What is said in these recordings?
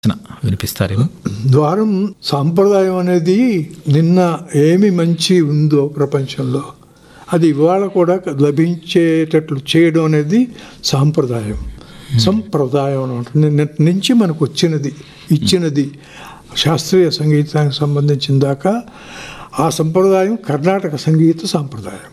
వినిపిస్తారేమో ద్వారం సాంప్రదాయం అనేది నిన్న ఏమి మంచి ఉందో ప్రపంచంలో అది ఇవాళ కూడా లభించేటట్లు చేయడం అనేది సాంప్రదాయం సంప్రదాయం అని ఉంటుంది నిన్నటి నుంచి మనకు వచ్చినది ఇచ్చినది శాస్త్రీయ సంగీతానికి సంబంధించిన దాకా ఆ సంప్రదాయం కర్ణాటక సంగీత సాంప్రదాయం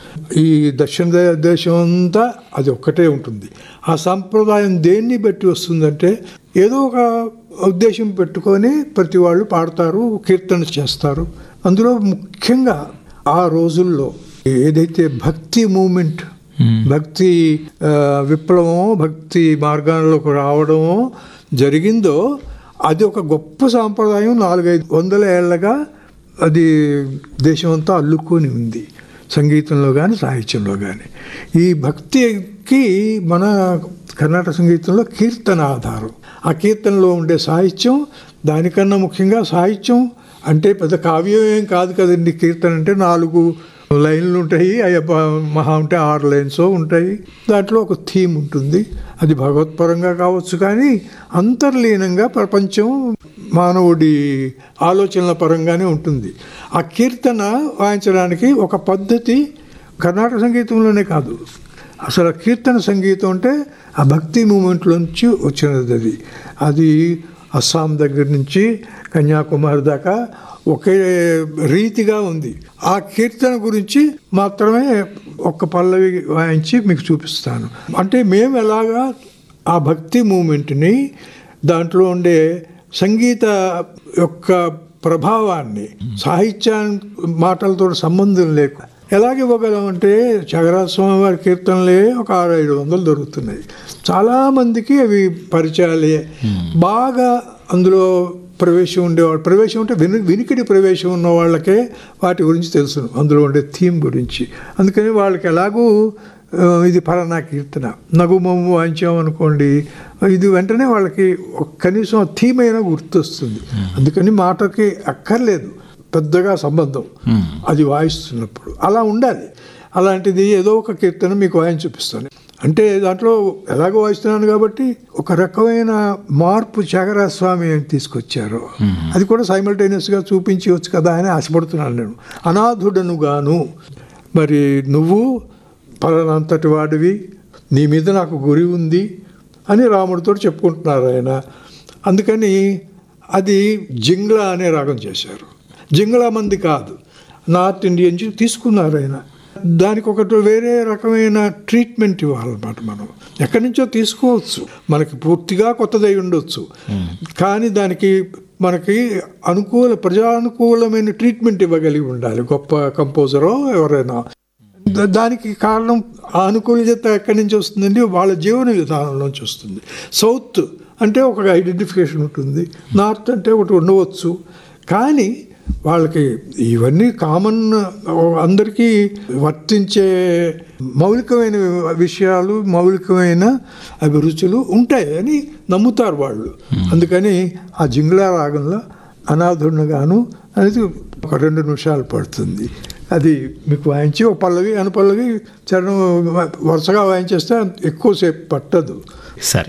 ఈ దక్షిణ దే- దేశం అంతా అది ఒక్కటే ఉంటుంది ఆ సాంప్రదాయం దేన్ని బట్టి వస్తుందంటే ఏదో ఒక ఉద్దేశం పెట్టుకొని ప్రతి వాళ్ళు పాడతారు కీర్తన చేస్తారు అందులో ముఖ్యంగా ఆ రోజుల్లో ఏదైతే భక్తి మూమెంట్ భక్తి ఆ, విప్లవమో భక్తి మార్గాల్లోకి రావడమో జరిగిందో అది ఒక గొప్ప సాంప్రదాయం నాలుగైదు వందల ఏళ్ళగా అది దేశమంతా అల్లుకొని ఉంది సంగీతంలో కానీ సాహిత్యంలో కానీ ఈ భక్తికి మన కర్ణాటక సంగీతంలో కీర్తన ఆధారం ఆ కీర్తనలో ఉండే సాహిత్యం దానికన్నా ముఖ్యంగా సాహిత్యం అంటే పెద్ద కావ్యం ఏం కాదు కదండి కీర్తన అంటే నాలుగు లైన్లు ఉంటాయి అయ్యప్ప మహా ఉంటే ఆరు లైన్స్ ఉంటాయి దాంట్లో ఒక థీమ్ ఉంటుంది అది భగవత్పరంగా కావచ్చు కానీ అంతర్లీనంగా ప్రపంచం మానవుడి ఆలోచనల పరంగానే ఉంటుంది ఆ కీర్తన వాయించడానికి ఒక పద్ధతి కర్ణాటక సంగీతంలోనే కాదు అసలు ఆ కీర్తన సంగీతం అంటే ఆ భక్తి మూమెంట్లోంచి వచ్చినది అది అది అస్సాం దగ్గర నుంచి కన్యాకుమారి దాకా ఒకే రీతిగా ఉంది ఆ కీర్తన గురించి మాత్రమే ఒక్క పల్లవి వాయించి మీకు చూపిస్తాను అంటే మేము ఎలాగా ఆ భక్తి మూమెంట్ని దాంట్లో ఉండే సంగీత యొక్క ప్రభావాన్ని సాహిత్యాన్ని మాటలతో సంబంధం లేక ఎలాగ ఇవ్వగలం అంటే చగరాజ స్వామి వారి కీర్తనలే ఒక ఆరు ఐదు వందలు దొరుకుతున్నాయి చాలామందికి అవి పరిచయాలే బాగా అందులో ప్రవేశం ఉండేవాడు ప్రవేశం అంటే విని వినికిడి ప్రవేశం ఉన్న వాళ్ళకే వాటి గురించి తెలుసు అందులో ఉండే థీమ్ గురించి అందుకని వాళ్ళకి ఎలాగూ ఆ, ఇది పలానా కీర్తన నగుమము వాయించామనుకోండి ఇది వెంటనే వాళ్ళకి ఒక కనీసం థీమ్ అయినా గుర్తొస్తుంది అందుకని మాటకి అక్కర్లేదు పెద్దగా సంబంధం అది వాయిస్తున్నప్పుడు అలా ఉండాలి అలాంటిది ఏదో ఒక కీర్తన మీకు వాయిని చూపిస్తాను అంటే దాంట్లో ఎలాగో వాయిస్తున్నాను కాబట్టి ఒక రకమైన మార్పు త్యాగరాజ స్వామి అని తీసుకొచ్చారు అది కూడా సైమల్టేనియస్గా చూపించవచ్చు కదా అని ఆశపడుతున్నాను నేను అనాథుడను గాను మరి నువ్వు పలానంతటి వాడివి నీ మీద నాకు గురి ఉంది అని రాముడితో చెప్పుకుంటున్నారు ఆయన అందుకని అది జింగ్లా అనే రాగం చేశారు జింగ్లా మంది కాదు నార్త్ ఇండియన్ నుంచి తీసుకున్నారు ఆయన దానికి ఒకటి వేరే రకమైన ట్రీట్మెంట్ ఇవ్వాలన్నమాట మనం ఎక్కడి నుంచో తీసుకోవచ్చు మనకి పూర్తిగా కొత్తదై ఉండొచ్చు కానీ దానికి మనకి అనుకూల ప్రజానుకూలమైన ట్రీట్మెంట్ ఇవ్వగలిగి ఉండాలి గొప్ప కంపోజరో ఎవరైనా దా- దానికి కారణం ఆ అనుకూలత ఎక్కడి నుంచి వస్తుందండి వాళ్ళ జీవన విధానం నుంచి వస్తుంది సౌత్ అంటే ఒక ఐడెంటిఫికేషన్ ఉంటుంది నార్త్ అంటే ఒకటి ఉండవచ్చు కానీ వాళ్ళకి ఇవన్నీ కామన్ అందరికీ వర్తించే మౌలికమైన విషయాలు మౌలికమైన అభిరుచులు ఉంటాయి అని నమ్ముతారు వాళ్ళు అందుకని ఆ జింగ్లా రాగంలో అనాథుడుగాను అనేది ఒక రెండు నిమిషాలు పడుతుంది అది మీకు వాయించి ఒక పల్లవి అనుపల్లవి చరణం వరుసగా వాయించేస్తే ఎక్కువసేపు పట్టదు సరే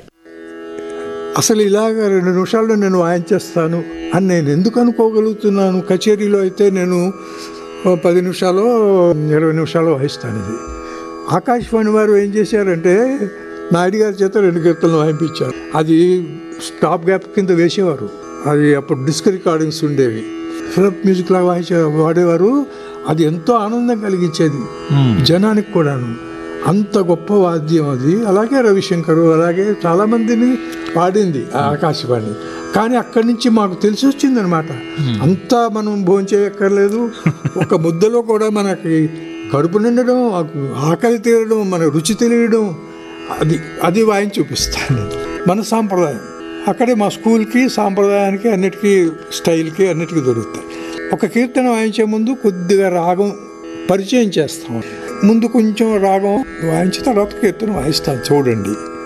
అసలు ఇలాగ రెండు నిమిషాల్లో నేను వాయించేస్తాను అని నేను ఎందుకు అనుకోగలుగుతున్నాను కచేరీలో అయితే నేను ఓ పది నిమిషాలు ఇరవై నిమిషాలు వాయిస్తాను ఇది ఆకాశవాణి వారు ఏం చేశారంటే నాయుడు గారి చేత రెండు కీర్తనలు వాయింపించారు అది స్టాప్ గ్యాప్ కింద వేసేవారు అది అప్పుడు డిస్క్ రికార్డింగ్స్ ఉండేవి ఫిలప్ మ్యూజిక్ లాగా వాయించే వాడేవారు అది ఎంతో ఆనందం కలిగించేది జనానికి కూడాను అంత గొప్ప వాద్యం అది అలాగే రవిశంకరు అలాగే చాలామందిని పాడింది ఆ ఆకాశవాణి కానీ అక్కడి నుంచి మాకు తెలిసి వచ్చిందనమాట అంతా మనం భోంచేయక్కర్లేదు ఒక ముద్దలో కూడా మనకి కడుపు నిండడం ఆకలి తీరడం మన రుచి తెలియడం అది అది వాయిని చూపిస్తాను మన సాంప్రదాయం అక్కడే మా స్కూల్కి సాంప్రదాయానికి అన్నిటికీ స్టైల్కి అన్నిటికీ దొరుకుతాయి ఒక కీర్తన వాయించే ముందు కొద్దిగా రాగం పరిచయం చేస్తాం ముందు కొంచెం రాగం వాయించిన తర్వాత కీర్తన వాయిస్తాను చూడండి